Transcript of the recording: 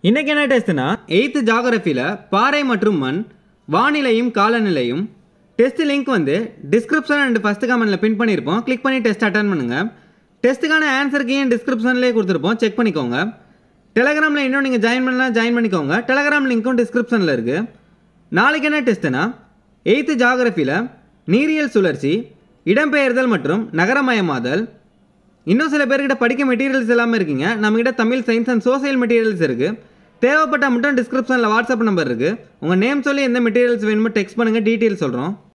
இன்றைக்கி என்ன டெஸ்ட்னா எயித்து ஜாகிரஃபியில் பாறை மற்றும் மண் வானிலையும் காலநிலையும் டெஸ்ட் லிங்க் வந்து டிஸ்கிரிப்ஷன் அண்ட் ஃபஸ்ட் கமெண்ட்டில் பின் பண்ணியிருப்போம் கிளிக் பண்ணி டெஸ்ட் அட்டன் பண்ணுங்கள் டெஸ்ட்டுக்கான ஆன்சர் கீயும் டிஸ்கிரிப்ஷன்லேயே கொடுத்துருப்போம் செக் பண்ணிக்கோங்க டெலகிராமில் இன்னும் நீங்கள் ஜாயின் பண்ணலாம் ஜாயின் பண்ணிக்கோங்க டெலகிராம் லிங்க்கும் டிஸ்கிரிப்ஷனில் இருக்குது நாளைக்கு என்ன டெஸ்ட்டுனா எயித்து ஜாகிரஃபியில் நீரியல் சுழற்சி இடம்பெயர்தல் மற்றும் நகரமயமாதல் இன்னும் சில பேர்கிட்ட படிக்க மெட்டீரியல்ஸ் எல்லாமே இருக்கீங்க நம்மகிட்ட Tamil science and social materials இருக்குது தேவைப்பட்டால் மட்டும் டிஸ்கிரிப்ஷனில் வாட்ஸ்அப் நம்பர் இருக்குது உங்கள் நேம் சொல்லி எந்த மெட்டீரியல்ஸ் வேணுமோ டெக்ஸ்ட் பண்ணுங்கள் டீட்டெயில் சொல்கிறோம்